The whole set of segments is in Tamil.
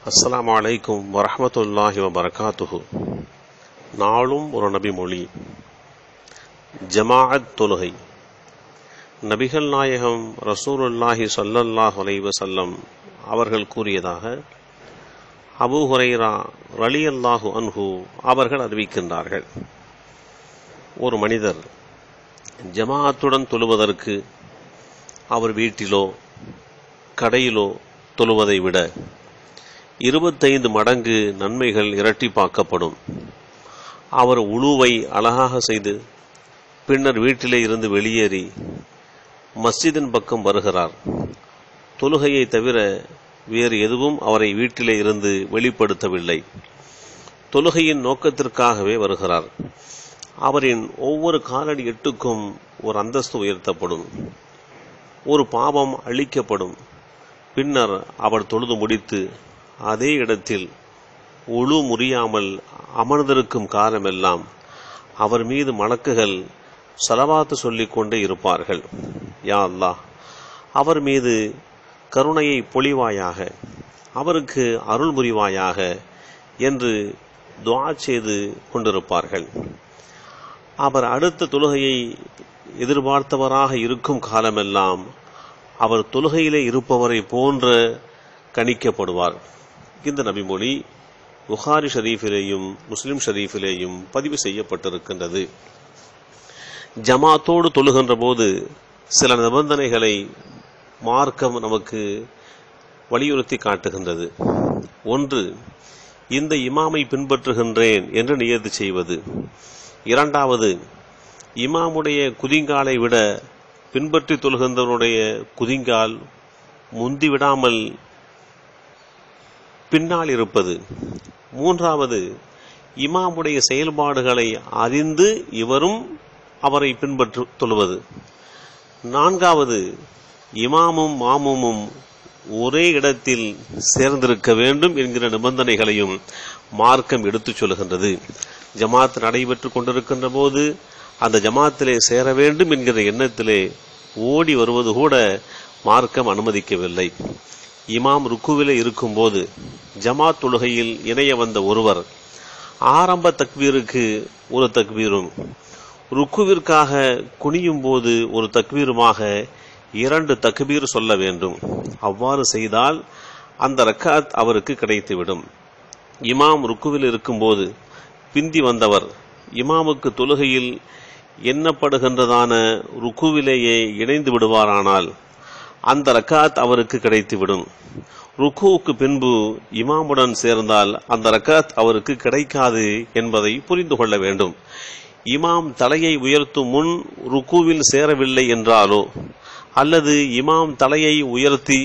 அஸ்ஸலாமு அலைக்கும் வரஹ்மத்துல்லாஹி வபரகாத்துஹு நாளும் ஒரு நபி மொழி ஜமாஅத் தொழுகை நபிகள் நாயகம் ரசூலுல்லாஹி ஸல்லல்லாஹு அலைஹி வஸல்லம் அவர்கள் கூறியதாக அபூ ஹுரைரா ரலியல்லாஹு அன்ஹு அவர்கள் அறிவிக்கின்றார்கள் ஒரு மனிதர் ஜமாஅத்துடன் தொழுவதற்கு அவர் வீட்டிலோ கடையிலோ தொழுவதை விட இருபத்தைந்து மடங்கு நன்மைகள் இரட்டிப்பாக்கப்படும் அவர் உழுவை அழகாக செய்து பின்னர் வீட்டிலே இருந்து வெளியேறி மஸ்ஜிதின் பக்கம் வருகிறார் தொழுகையை தவிர வேறு எதுவும் அவரை வீட்டிலே இருந்து வெளிப்படுத்தவில்லை தொழுகையின் நோக்கத்திற்காகவே வருகிறார் அவரின் ஒவ்வொரு காலடி எட்டுக்கும் ஒரு அந்தஸ்து உயர்த்தப்படும் ஒரு பாவம் அழிக்கப்படும் பின்னர் அவர் தொழுது முடித்து அதே இடத்தில் உழு முறியாமல் அமர்ந்திருக்கும் காலமெல்லாம் அவர் மீது மலக்குகள் சலவாத்து சொல்லிக் கொண்டே இருப்பார்கள் யா அல்லாஹ் அவர் மீது கருணையை பொழிவாயாக அவருக்கு அருள் புரிவாயாக என்று துஆ செய்து கொண்டிருப்பார்கள் அவர் அடுத்த தொழுகையை எதிர்பார்த்தவராக இருக்கும் காலமெல்லாம் அவர் தொழுகையிலே இருப்பவரை போன்ற கணிக்கப்படுவார் இந்த நபிமொழி புகாரி ஷரீஃபிலேயும் முஸ்லிம் ஷரீஃபிலேயும் பதிவு செய்யப்பட்டிருக்கின்றது ஜமாத்தோடு தொழுகின்ற போது சில நிபந்தனைகளை மார்க்கம் நமக்கு வலியுறுத்தி காட்டுகின்றது ஒன்று இந்த இமாமை பின்பற்றுகின்றேன் என்று நியதி செய்வது இரண்டாவது இமாமுடைய குதிங்காலை விட பின்பற்றி தொழுகின்றவனுடைய குதிங்கால் முந்திவிடாமல் பின்னால் இருப்பது மூன்றாவது இமாமுடைய செயல்பாடுகளை அறிந்து இவரும் அவரை பின்பற்று தொழுவது நான்காவது இமாமும் மாமுமும் ஒரே இடத்தில் சேர்ந்திருக்க வேண்டும் என்கிற நிபந்தனைகளையும் மார்க்கம் எடுத்துச் சொல்கின்றது ஜமாத் நடைபெற்றுக் கொண்டிருக்கின்ற போது அந்த ஜமாத்திலே சேர வேண்டும் என்கிற எண்ணத்திலே ஓடி வருவது கூட மார்க்கம் அனுமதிக்கவில்லை இமாம் ருக்குவிலே இருக்கும்போது ஜமாத் தொழுகையில் இணைய வந்த ஒருவர் ஆரம்ப தக்பீருக்கு ஒரு தக்பீரும் ருக்குவிற்காக குனியும் போது ஒரு தக்பீருமாக இரண்டு தக்பீர் சொல்ல வேண்டும் அவ்வாறு செய்தால் அந்த ரக்காத் அவருக்கு கிடைத்துவிடும் இமாம் ருக்குவில் இருக்கும்போது பிந்தி வந்தவர் இமாமுக்கு தொழுகையில் எண்ணப்படுகின்றதான ருக்குவிலேயே இணைந்து விடுவாரானால் அந்த ரக்காத் அவருக்கு கிடைத்துவிடும் ருக்குவுக்கு பின்பு இமாமுடன் சேர்ந்தால் அந்த ரக்காத் அவருக்கு கிடைக்காது என்பதை புரிந்து கொள்ள வேண்டும் இமாம் தலையை உயர்த்தும் முன் ருக்குவில் சேரவில்லை என்றாலோ அல்லது இமாம் தலையை உயர்த்தி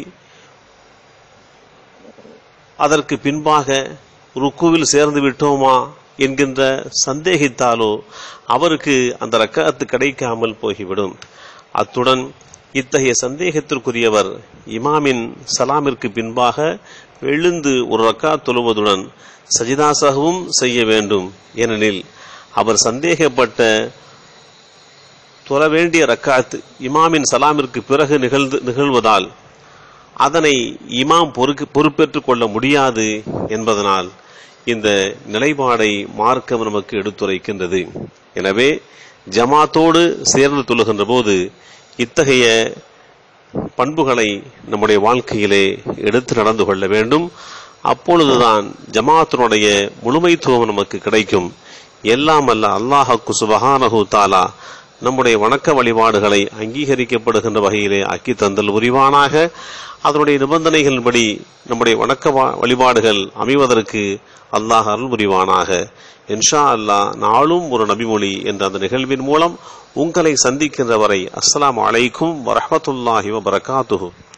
அதற்கு பின்பாக ருக்குவில் சேர்ந்து விட்டோமா என்கின்ற சந்தேகித்தாலோ அவருக்கு அந்த ரக்காத்து கிடைக்காமல் போய்விடும் அத்துடன் இத்தகைய சந்தேகத்திற்குரியவர் இமாமின் சலாமிற்கு பின்பாக எழுந்து ஒரு ரக்கா தொழுவதுடன் சஜிதாசாகவும் செய்ய வேண்டும் ஏனெனில் அவர் சந்தேகப்பட்ட தொழ வேண்டிய ரக்காத் இமாமின் சலாமிற்கு பிறகு நிகழ்ந்து நிகழ்வதால் அதனை இமாம் பொறுக்கு பொறுப்பேற்றுக் கொள்ள முடியாது என்பதனால் இந்த நிலைப்பாடை மார்க்கம் நமக்கு எடுத்துரைக்கின்றது எனவே ஜமாத்தோடு சேர்ந்து தொழுகின்ற போது இத்தகைய பண்புகளை நம்முடைய வாழ்க்கையிலே எடுத்து நடந்து கொள்ள வேண்டும் அப்பொழுதுதான் ஜமாத்தினுடைய முழுமைத்துவம் நமக்கு கிடைக்கும் எல்லாம் அல்ல அல்லாஹக்கு சுபஹானஹு தாலா நம்முடைய வணக்க வழிபாடுகளை அங்கீகரிக்கப்படுகின்ற வகையிலே அக்கி தந்தல் உரிவானாக அதனுடைய நிபந்தனைகளின்படி நம்முடைய வணக்க வழிபாடுகள் அமைவதற்கு அல்லாஹ் அருள் புரிவானாக இன்ஷா அல்லாஹ் நாளும் ஒரு நபிமொழி என்ற அந்த நிகழ்வின் மூலம் உங்களை சந்திக்கின்ற வரை அஸ்லாம் அலைக்கும் வரமத்துல்லாஹி வபரகாத்துஹு